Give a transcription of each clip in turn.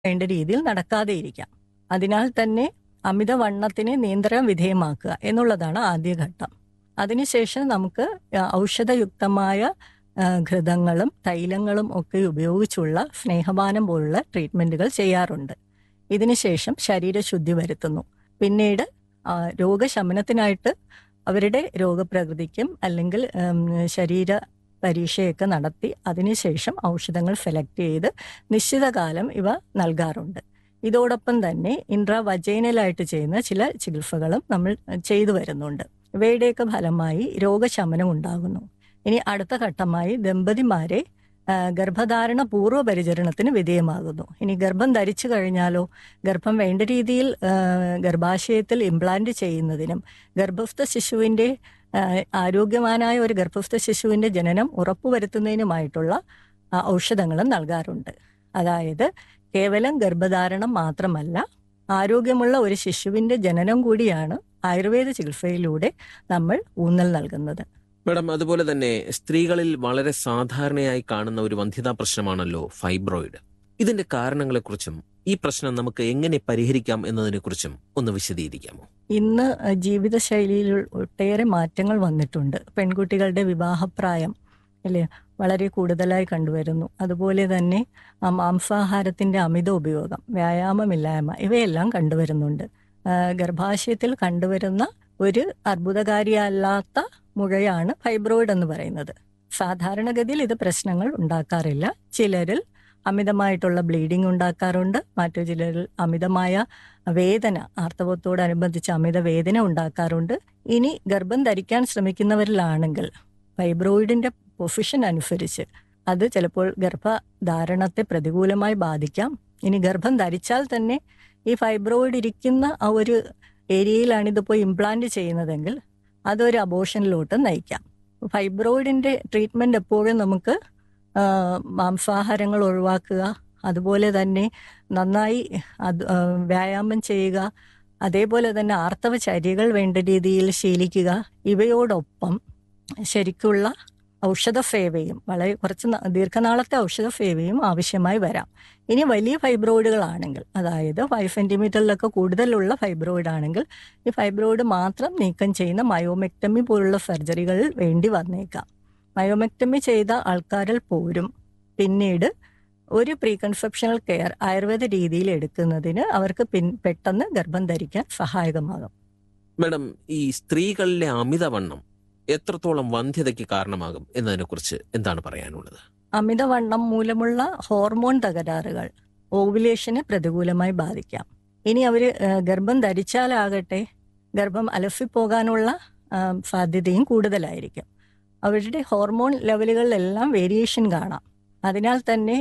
വേണ്ട രീതിയിൽ നടക്കാതെ ഇരിക്കാം അതിനാൽ തന്നെ അമിതവണ്ണത്തിനെ നിയന്ത്രണ വിധേയമാക്കുക എന്നുള്ളതാണ് ആദ്യ ഘട്ടം അതിനുശേഷം നമുക്ക് ആ, ഔഷധയുക്തമായ ആ, ഘൃതങ്ങളും തൈലങ്ങളും ഒക്കെ ഉപയോഗിച്ചുള്ള സ്നേഹപാനം പോലുള്ള ട്രീറ്റ്മെന്റുകൾ ചെയ്യാറുണ്ട് ഇതിനുശേഷം ശരീരശുദ്ധി വരുത്തുന്നു പിന്നീട് ആ, രോഗശമനത്തിനായിട്ട് അവരുടെ രോഗപ്രകൃതിക്കും അല്ലെങ്കിൽ ഉം, ശരീര പരീക്ഷയൊക്കെ നടത്തി അതിനുശേഷം ഔഷധങ്ങൾ സെലക്ട് ചെയ്ത് നിശ്ചിത കാലം ഇവ നൽകാറുണ്ട് ഇതോടൊപ്പം തന്നെ ഇൻട്രാവജൈനലായിട്ട് ചെയ്യുന്ന ചില ചികിത്സകളും നമ്മൾ ചെയ്തു വരുന്നുണ്ട് ഇവയുടെയൊക്കെ ഫലമായി രോഗശമനം ഉണ്ടാകുന്നു ഇനി അടുത്ത ഘട്ടമായി ദമ്പതിമാരെ ആ, ഗർഭധാരണ പൂർവ്വ പരിചരണത്തിന് വിധേയമാകുന്നു ഇനി ഗർഭം ധരിച്ചു കഴിഞ്ഞാലോ ഗർഭം വേണ്ട രീതിയിൽ ആ, ഗർഭാശയത്തിൽ ഇംപ്ലാന്റ് ചെയ്യുന്നതിനും ഗർഭസ്ഥ ശിശുവിന്റെ ആ, ആരോഗ്യവാനായ ഒരു ഗർഭസ്ഥ ശിശുവിന്റെ ജനനം ഉറപ്പുവരുത്തുന്നതിനുമായിട്ടുള്ള ആ, ഔഷധങ്ങളും നൽകാറുണ്ട് അതായത് കേവലം ഗർഭധാരണം മാത്രമല്ല ആരോഗ്യമുള്ള ഒരു ശിശുവിന്റെ ജനനം കൂടിയാണ് ആയുർവേദ ചികിത്സയിലൂടെ നമ്മൾ ഊന്നൽ നൽകുന്നത് മാഡം അതുപോലെ തന്നെ സ്ത്രീകളിൽ വളരെ സാധാരണയായി കാണുന്ന ഒരു വന്ധ്യതാ പ്രശ്നമാണല്ലോ ഫൈബ്രോയിഡ് ഇതിന്റെ കാരണങ്ങളെക്കുറിച്ചും ഈ പ്രശ്നം നമുക്ക് എങ്ങനെ പരിഹരിക്കാം എന്നതിനെക്കുറിച്ചും ഒന്ന് വിശദീകരിക്കാമോ ഇന്ന് ജീവിതശൈലിയിൽ ഒട്ടേറെ മാറ്റങ്ങൾ വന്നിട്ടുണ്ട് പെൺകുട്ടികളുടെ വിവാഹപ്രായം അല്ലേ വളരെ കൂടുതലായി കണ്ടുവരുന്നു അതുപോലെ തന്നെ ആ മാംസാഹാരത്തിന്റെ അമിത ഉപയോഗം വ്യായാമമില്ലായ്മ ഇവയെല്ലാം കണ്ടുവരുന്നുണ്ട് ആ, ഗർഭാശയത്തിൽ കണ്ടുവരുന്ന ഒരു അർബുദകാരിയല്ലാത്ത മുഴയാണ് ഫൈബ്രോയിഡ് എന്ന് പറയുന്നത് സാധാരണഗതിയിൽ ഇത് പ്രശ്നങ്ങൾ ഉണ്ടാക്കാറില്ല ചിലരിൽ അമിതമായിട്ടുള്ള ബ്ലീഡിംഗ് ഉണ്ടാക്കാറുണ്ട് മറ്റു ചിലരിൽ അമിതമായ വേദന ആർത്തവത്തോടനുബന്ധിച്ച് അമിത വേദന ഉണ്ടാക്കാറുണ്ട് ഇനി ഗർഭം ധരിക്കാൻ ശ്രമിക്കുന്നവരിലാണെങ്കിൽ ഫൈബ്രോയിഡിന്റെ പൊസിഷൻ അനുസരിച്ച് അത് ചിലപ്പോൾ ഗർഭധാരണത്തെ പ്രതികൂലമായി ബാധിക്കാം ഇനി ഗർഭം ധരിച്ചാൽ തന്നെ ഈ ഫൈബ്രോയിഡ് ഇരിക്കുന്ന ആ ഒരു ഏരിയയിലാണ് ഇതിപ്പോൾ ഇംപ്ലാന്റ് ചെയ്യുന്നതെങ്കിൽ അതൊരു അബോഷനിലോട്ട് നയിക്കാം ഫൈബ്രോയിഡിന്റെ ട്രീറ്റ്മെന്റ് എപ്പോഴും നമുക്ക് ആ, മാംസാഹാരങ്ങൾ ഒഴിവാക്കുക അതുപോലെ തന്നെ നന്നായി അത് ആ, വ്യായാമം ചെയ്യുക അതേപോലെ തന്നെ ആർത്തവ ചര്യകൾ വേണ്ട രീതിയിൽ ശീലിക്കുക ഇവയോടൊപ്പം ശരിക്കുള്ള ഔഷധ സേവയും വളരെ കുറച്ച് ന- ദീർഘനാളത്തെ ഔഷധ സേവയും ആവശ്യമായി വരാം ഇനി വലിയ ഫൈബ്രോയിഡുകളാണെങ്കിൽ അതായത് ഫൈവ് സെന്റിമീറ്ററിലൊക്കെ കൂടുതലുള്ള ഫൈബ്രോയിഡ് ആണെങ്കിൽ ഈ ഫൈബ്രോയിഡ് മാത്രം നീക്കം ചെയ്യുന്ന മയോമെക്ടമി പോലുള്ള സർജറികൾ വേണ്ടി വന്നേക്കാം മയോമെക്ടമി ചെയ്ത ആൾക്കാരിൽ പോരും പിന്നീട് ഒരു പ്രീ കൺസെപ്ഷണൽ കെയർ ആയുർവേദ രീതിയിൽ എടുക്കുന്നതിന് അവർക്ക് പിൻ പെട്ടെന്ന് ഗർഭം ധരിക്കാൻ സഹായകമാകും മാഡം ഈ സ്ത്രീകളിലെ അമിതവണ്ണം എത്രത്തോളം വന്ധ്യതയ്ക്ക് കാരണമാകും എന്നതിനെക്കുറിച്ച് എന്താണ് പറയാനുള്ളത് അമിതവണ്ണം മൂലമുള്ള ഹോർമോൺ തകരാറുകൾ ഓവുലേഷനെ പ്രതികൂലമായി ബാധിക്കാം ഇനി അവർ ഗർഭം ധരിച്ചാലാകട്ടെ ഗർഭം അലസിപ്പോകാനുള്ള ആ, സാധ്യതയും കൂടുതലായിരിക്കും അവരുടെ ഹോർമോൺ ലെവലുകളിലെല്ലാം വേരിയേഷൻ കാണാം അതിനാൽ തന്നെ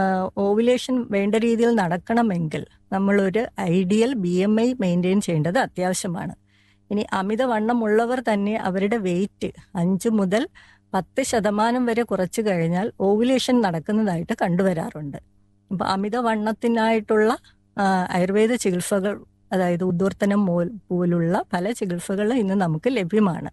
ഓവുലേഷൻ വേണ്ട രീതിയിൽ നടക്കണമെങ്കിൽ നമ്മളൊരു ideal B M I maintain ചെയ്യേണ്ടത് അത്യാവശ്യമാണ് ഇനി അമിതവണ്ണമുള്ളവർ തന്നെ അവരുടെ വെയിറ്റ് അഞ്ച് മുതൽ പത്ത് ശതമാനം വരെ കുറച്ചു കഴിഞ്ഞാൽ ഓവുലേഷൻ നടക്കുന്നതായിട്ട് കണ്ടുവരാറുണ്ട് അപ്പൊ അമിതവണ്ണത്തിനായിട്ടുള്ള ആ, ആയുർവേദ ചികിത്സകൾ അതായത് ഉദ്വർത്തനം മോൽ- പോലുള്ള പല ചികിത്സകളും ഇന്ന് നമുക്ക് ലഭ്യമാണ്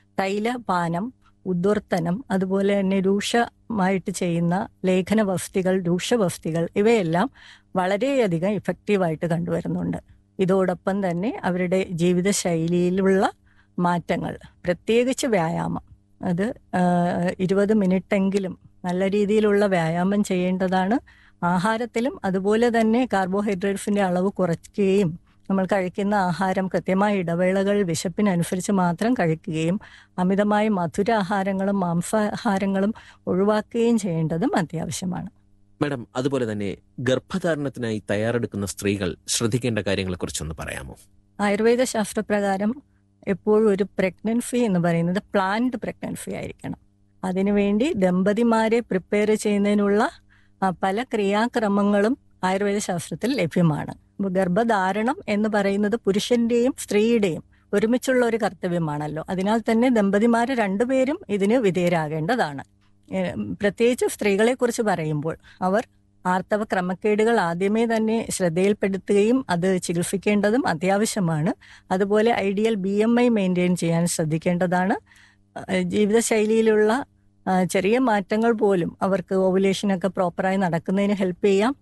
തൈലപാനം ഉദ്വർത്തനം അതുപോലെ തന്നെ രൂക്ഷമായിട്ട് ചെയ്യുന്ന ലേഖന വസ്തികൾ രൂക്ഷവസ്തികൾ ഇവയെല്ലാം വളരെയധികം ഇഫക്റ്റീവായിട്ട് കണ്ടുവരുന്നുണ്ട് ഇതോടൊപ്പം തന്നെ അവരുടെ ജീവിതശൈലിയിലുള്ള മാറ്റങ്ങൾ പ്രത്യേകിച്ച് വ്യായാമം അത് ഇരുപത് മിനിറ്റെങ്കിലും നല്ല രീതിയിലുള്ള വ്യായാമം ചെയ്യേണ്ടതാണ് ആഹാരത്തിലും അതുപോലെ തന്നെ കാർബോഹൈഡ്രേറ്റ്സിന്റെ അളവ് കുറയ്ക്കുകയും നമ്മൾ കഴിക്കുന്ന ആഹാരം കൃത്യമായ ഇടവേളകൾ വിശപ്പിനനുസരിച്ച് മാത്രം കഴിക്കുകയും അമിതമായ മധുര ആഹാരങ്ങളും മാംസാഹാരങ്ങളും ഒഴിവാക്കുകയും ചെയ്യേണ്ടതും അത്യാവശ്യമാണ് മാഡം അതുപോലെ തന്നെ ഗർഭധാരണത്തിനായി തയ്യാറെടുക്കുന്ന സ്ത്രീകൾ ശ്രദ്ധിക്കേണ്ട കാര്യങ്ങളെക്കുറിച്ചൊന്ന് പറയാമോ ആയുർവേദ ശാസ്ത്രപ്രകാരം എപ്പോഴും ഒരു പ്രഗ്നൻസി എന്ന് പറയുന്നത് പ്ലാൻഡ് പ്രഗ്നൻസി ആയിരിക്കണം അതിനുവേണ്ടി ദമ്പതിമാരെ പ്രിപ്പയർ ചെയ്യുന്നതിനുള്ള ആ, പല ക്രിയാക്രമങ്ങളും ആയുർവേദ ശാസ്ത്രത്തിൽ ലഭ്യമാണ് അപ്പോൾ ഗർഭധാരണം എന്ന് പറയുന്നത് പുരുഷന്റെയും സ്ത്രീയുടെയും ഒരുമിച്ചുള്ള ഒരു കർത്തവ്യമാണല്ലോ അതിനാൽ തന്നെ ദമ്പതിമാർ രണ്ടുപേരും ഇതിന് വിധേയരാകേണ്ടതാണ് ഏഹ് പ്രത്യേകിച്ച് സ്ത്രീകളെ കുറിച്ച് പറയുമ്പോൾ അവർ ആർത്തവ ക്രമക്കേടുകൾ ആദ്യമേ തന്നെ ശ്രദ്ധയിൽപ്പെടുത്തുകയും അത് ചികിത്സിക്കേണ്ടതും അത്യാവശ്യമാണ് അതുപോലെ ideal B M I maintain ചെയ്യാൻ ശ്രദ്ധിക്കേണ്ടതാണ് അഹ് ജീവിതശൈലിയിലുള്ള ആ, ചെറിയ മാറ്റങ്ങൾ പോലും അവർക്ക് ഓവുലേഷനൊക്കെ പ്രോപ്പറായി നടക്കുന്നതിന് ഹെൽപ്പ് ചെയ്യാം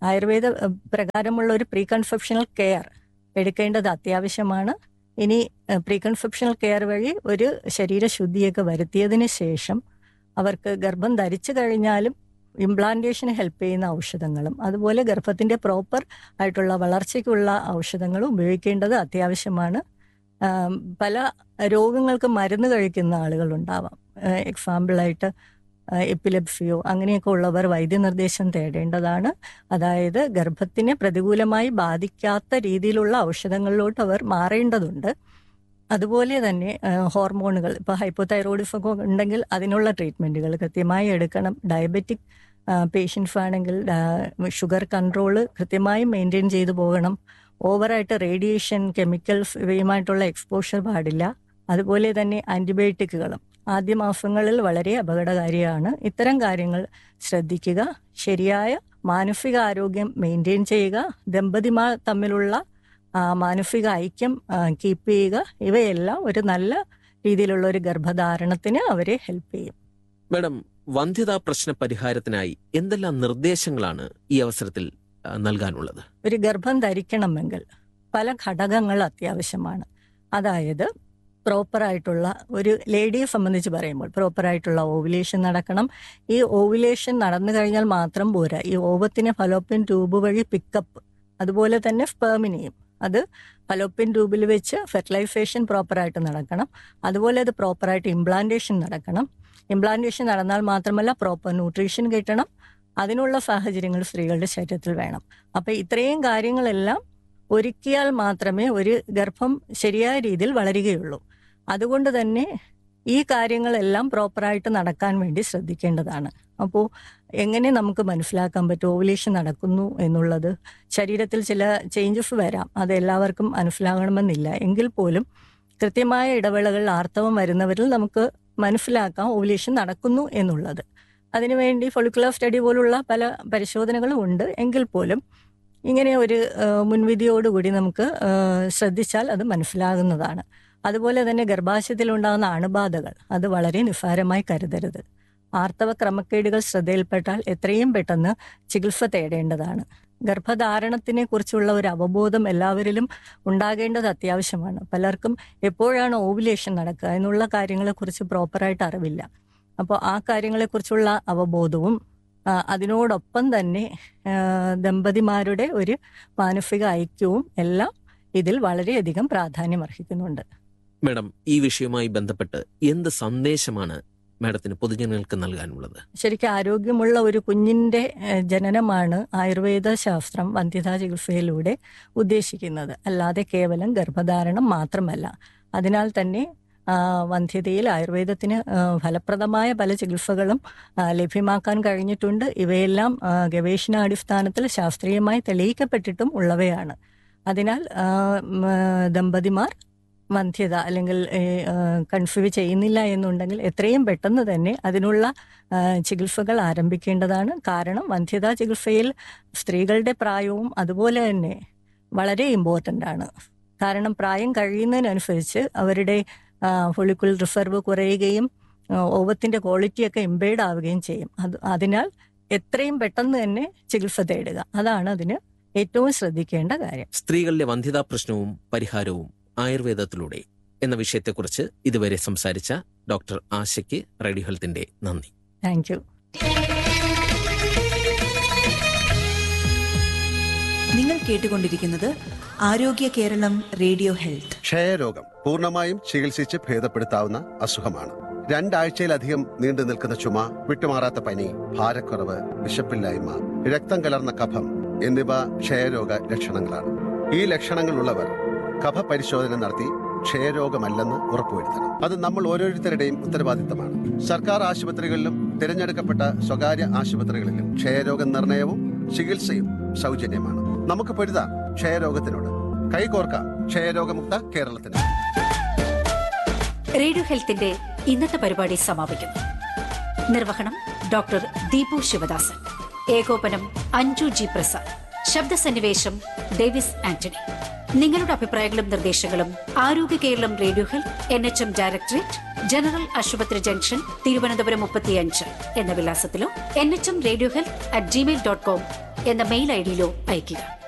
ആയുർവേദ ഏഹ്, പ്രകാരമുള്ള ഒരു പ്രീ കൺസെപ്ഷണൽ കെയർ എടുക്കേണ്ടത് അത്യാവശ്യമാണ് ഇനി പ്രീ കൺസെപ്ഷണൽ കെയർ വഴി ഒരു ശരീരശുദ്ധിയൊക്കെ വരുത്തിയതിന് ശേഷം അവർക്ക് ഗർഭം ധരിച്ചു കഴിഞ്ഞാലും ഇംപ്ലാന്റേഷന് ഹെൽപ്പ് ചെയ്യുന്ന ഔഷധങ്ങളും അതുപോലെ ഗർഭത്തിന്റെ പ്രോപ്പർ ആയിട്ടുള്ള വളർച്ചയ്ക്കുള്ള ഔഷധങ്ങളും ഉപയോഗിക്കേണ്ടത് അത്യാവശ്യമാണ് ആം, പല രോഗങ്ങൾക്ക് മരുന്ന് കഴിക്കുന്ന ആളുകളുണ്ടാവാം എക്സാമ്പിളായിട്ട് എപ്പിലെപ്സിയോ അങ്ങനെയൊക്കെ ഉള്ളവർ വൈദ്യനിർദ്ദേശം തേടേണ്ടതാണ് അതായത് ഗർഭത്തിനെ പ്രതികൂലമായി ബാധിക്കാത്ത രീതിയിലുള്ള ഔഷധങ്ങളിലോട്ട് അവർ മാറേണ്ടതുണ്ട് അതുപോലെ തന്നെ ആ, ഹോർമോണുകൾ ഇപ്പോൾ ഹൈപ്പോതൈറോയിഡിസം ഒക്കെ ഉണ്ടെങ്കിൽ അതിനുള്ള ട്രീറ്റ്മെൻറ്റുകൾ കൃത്യമായി എടുക്കണം ഡയബറ്റിക് പേഷ്യൻസ് ആണെങ്കിൽ ഷുഗർ കൺട്രോൾ കൃത്യമായി മെയിൻറ്റെയിൻ ചെയ്തു പോകണം ഓവറായിട്ട് റേഡിയേഷൻ കെമിക്കൽസ് ഇവയുമായിട്ടുള്ള എക്സ്പോഷർ പാടില്ല അതുപോലെ തന്നെ ആൻറ്റിബയോട്ടിക്കുകളും ആദ്യ മാസങ്ങളിൽ വളരെ അപകടകാരിയാണ് ഇത്തരം കാര്യങ്ങൾ ശ്രദ്ധിക്കുക ശരിയായ മാനസിക ആരോഗ്യം മെയിൻറ്റെയിൻ ചെയ്യുക ദമ്പതിമാർ തമ്മിലുള്ള ആ, മാനസിക ഐക്യം കീപ്പ് ചെയ്യുക ഇവയെല്ലാം ഒരു നല്ല രീതിയിലുള്ള ഒരു ഗർഭധാരണത്തിന് അവരെ ഹെൽപ്പ് ചെയ്യും മാഡം വന്ധ്യതാ പ്രശ്ന പരിഹാരത്തിനായി എന്തെല്ലാം നിർദ്ദേശങ്ങളാണ് ഈ അവസരത്തിൽ ആ, നൽകാനുള്ളത് ഒരു ഗർഭം ധരിക്കണമെങ്കിൽ പല ഘടകങ്ങൾ അത്യാവശ്യമാണ് അതായത് പ്രോപ്പറായിട്ടുള്ള ഒരു ലേഡിയെ സംബന്ധിച്ച് പറയുമ്പോൾ പ്രോപ്പറായിട്ടുള്ള ഓവുലേഷൻ നടക്കണം ഈ ഓവുലേഷൻ നടന്നു കഴിഞ്ഞാൽ മാത്രം പോരാ ഈ ഓവത്തിനെ ഫലോപ്പിൻ ട്യൂബ് വഴി പിക്കപ്പ് അതുപോലെ തന്നെ സ്പേമിനെയും അത് ഫലോപ്പിൻ ട്യൂബിൽ വെച്ച് ഫെർട്ടിലൈസേഷൻ പ്രോപ്പറായിട്ട് നടക്കണം അതുപോലെ അത് പ്രോപ്പറായിട്ട് ഇംപ്ലാന്റേഷൻ നടക്കണം ഇംപ്ലാന്റേഷൻ നടന്നാൽ മാത്രമല്ല പ്രോപ്പർ ന്യൂട്രീഷൻ കിട്ടണം അതിനുള്ള സാഹചര്യങ്ങൾ സ്ത്രീകളുടെ ശരീരത്തിൽ വേണം അപ്പൊ ഇത്രയും കാര്യങ്ങളെല്ലാം ഒരുക്കിയാൽ മാത്രമേ ഒരു ഗർഭം ശരിയായ രീതിയിൽ വളരുകയുള്ളൂ അതുകൊണ്ട് തന്നെ ഈ കാര്യങ്ങളെല്ലാം പ്രോപ്പറായിട്ട് നടക്കാൻ വേണ്ടി ശ്രദ്ധിക്കേണ്ടതാണ് അപ്പോൾ എങ്ങനെ നമുക്ക് മനസ്സിലാക്കാൻ പറ്റും ഓവുലേഷൻ നടക്കുന്നു എന്നുള്ളത് ശരീരത്തിൽ ചില ചേഞ്ചസ് വരാം അത് എല്ലാവർക്കും മനസ്സിലാകണമെന്നില്ല എങ്കിൽ പോലും കൃത്യമായ ഇടവേളകളിൽ ആർത്തവം വരുന്നവരിൽ നമുക്ക് മനസ്സിലാക്കാം ഓവുലേഷൻ നടക്കുന്നു എന്നുള്ളത് അതിനുവേണ്ടി ഫൊളിക്കുലർ സ്റ്റഡി പോലുള്ള പല പരിശോധനകളും ഉണ്ട് എങ്കിൽ പോലും ഇങ്ങനെ ഒരു ആ, മുൻവിധിയോടുകൂടി നമുക്ക് ആ, ശ്രദ്ധിച്ചാൽ അത് മനസ്സിലാകുന്നതാണ് അതുപോലെ തന്നെ ഗർഭാശയത്തിലുണ്ടാകുന്ന അണുബാധകൾ അത് വളരെ നിസ്സാരമായി കരുതരുത് ആർത്തവ ക്രമക്കേടുകൾ ശ്രദ്ധയിൽപ്പെട്ടാൽ എത്രയും പെട്ടെന്ന് ചികിത്സ തേടേണ്ടതാണ് ഗർഭധാരണത്തിനെ കുറിച്ചുള്ള ഒരു അവബോധം എല്ലാവരിലും ഉണ്ടാകേണ്ടത് അത്യാവശ്യമാണ് പലർക്കും എപ്പോഴാണ് ഓവുലേഷൻ നടക്കുക എന്നുള്ള കാര്യങ്ങളെക്കുറിച്ച് പ്രോപ്പറായിട്ട് അറിവില്ല അപ്പോൾ ആ കാര്യങ്ങളെക്കുറിച്ചുള്ള അവബോധവും ആ, അതിനോടൊപ്പം തന്നെ ആ, ദമ്പതിമാരുടെ ഒരു മാനസിക ഐക്യവും എല്ലാം ഇതിൽ വളരെയധികം പ്രാധാന്യം അർഹിക്കുന്നുണ്ട് മാഡം ഈ വിഷയവുമായി ബന്ധപ്പെട്ട് എന്ത് സന്ദേശമാണ് മാഡത്തിന് പൊതുജനങ്ങൾക്ക് നൽകാനുള്ളത് ശരിക്കും ആരോഗ്യമുള്ള ഒരു കുഞ്ഞിന്റെ ഏഹ്, ജനനമാണ് ആയുർവേദ ശാസ്ത്രം വന്ധ്യതാ ചികിത്സയിലൂടെ ഉദ്ദേശിക്കുന്നത് അല്ലാതെ കേവലം ഗർഭധാരണം മാത്രമല്ല അതിനാൽ തന്നെ ആ, വന്ധ്യതയിൽ ആയുർവേദത്തിന് ആ, ഫലപ്രദമായ പല ചികിത്സകളും ആ, ലഭ്യമാക്കാൻ കഴിഞ്ഞിട്ടുണ്ട് ഇവയെല്ലാം ആ, ഗവേഷണാടിസ്ഥാനത്തിൽ ശാസ്ത്രീയമായി തെളിയിക്കപ്പെട്ടിട്ടും ഉള്ളവയാണ് അതിനാൽ ആ, ഉം, ആ, ദമ്പതിമാർ വന്ധ്യത അല്ലെങ്കിൽ കൺഫ്യൂ ചെയ്യുന്നില്ല എന്നുണ്ടെങ്കിൽ എത്രയും പെട്ടെന്ന് തന്നെ അതിനുള്ള ആ, ചികിത്സകൾ ആരംഭിക്കേണ്ടതാണ് കാരണം വന്ധ്യതാ ചികിത്സയിൽ സ്ത്രീകളുടെ പ്രായവും അതുപോലെ തന്നെ വളരെ ഇമ്പോർട്ടൻ്റ് ആണ് കാരണം പ്രായം കഴിയുന്നതിനനുസരിച്ച് അവരുടെ ഫൊളിക്കുൽ റിസർവ് കുറയുകയും ആ, ഓവത്തിന്റെ ക്വാളിറ്റിയൊക്കെ ഇമ്പേർഡ് ആവുകയും ചെയ്യും അത് അതിനാൽ എത്രയും പെട്ടെന്ന് തന്നെ ചികിത്സ തേടുക അതാണ് അതിന് ഏറ്റവും ശ്രദ്ധിക്കേണ്ട കാര്യം സ്ത്രീകളിലെ വന്ധ്യതാ പ്രശ്നവും പരിഹാരവും ആയുർവേദത്തിലൂടെ എന്ന വിഷയത്തെക്കുറിച്ച് ഇതുവരെ സംസാരിച്ച ഡോക്ടർ ആശയ്ക്ക് റേഡിയോ ഹെൽത്തിന്റെ നന്ദി താങ്ക് യു നിങ്ങൾ കേട്ടുകൊണ്ടിരിക്കുന്നത് ആരോഗ്യ കേരളം റേഡിയോ ഹെൽത്ത് ക്ഷയരോഗം പൂർണ്ണമായും ചികിത്സിച്ച് ഭേദപ്പെടുത്താവുന്ന അസുഖമാണ് രണ്ടാഴ്ചയിലധികം നീണ്ടു നിൽക്കുന്ന ചുമ വിട്ടുമാറാത്ത പനി ഭാരക്കുറവ് വിശപ്പില്ലായ്മ രക്തം കലർന്ന കഫം എന്നിവ ക്ഷയരോഗ ലക്ഷണങ്ങളാണ് ഈ ലക്ഷണങ്ങളുള്ളവർ കഫ പരിശോധന നടത്തി ക്ഷയരോഗമല്ലെന്ന് ഉറപ്പുവരുത്തണം അത് നമ്മൾ ഓരോരുത്തരുടെയും ഉത്തരവാദിത്തമാണ് സർക്കാർ ആശുപത്രികളിലും തിരഞ്ഞെടുക്കപ്പെട്ട സ്വകാര്യ ആശുപത്രികളിലും ക്ഷയരോഗ നിർണയവും ചികിത്സയും സൗജന്യമാണ് നമുക്ക് പൊരുതാം ക്ഷയരോഗത്തിനോട് കൈകോർക്കാം ക്ഷയരോഗമുക്ത കേരളത്തിന് റേഡിയോ ഹെൽത്തിന്റെ ഇന്നത്തെ പരിപാടി സമാപിക്കുന്നു നിർവഹണം ഡോക്ടർ ദീപു ശിവദാസൻ ഏകോപനം അഞ്ജു ജി പ്രസാദ് ശബ്ദസന്നിവേശം ഡേവിസ് ആന്റണി നിങ്ങളുടെ അഭിപ്രായങ്ങളും നിർദ്ദേശങ്ങളും ആരോഗ്യ Keralam radio health N H M directorate general ആശുപത്രി ജംഗ്ഷൻ തിരുവനന്തപുരം മുപ്പത്തിയഞ്ച് എന്ന വിലാസത്തിലോ N H M radio health at gmail dot com എന്ന മെയിൽ ഐ ഡിയിലോ അയയ്ക്കുക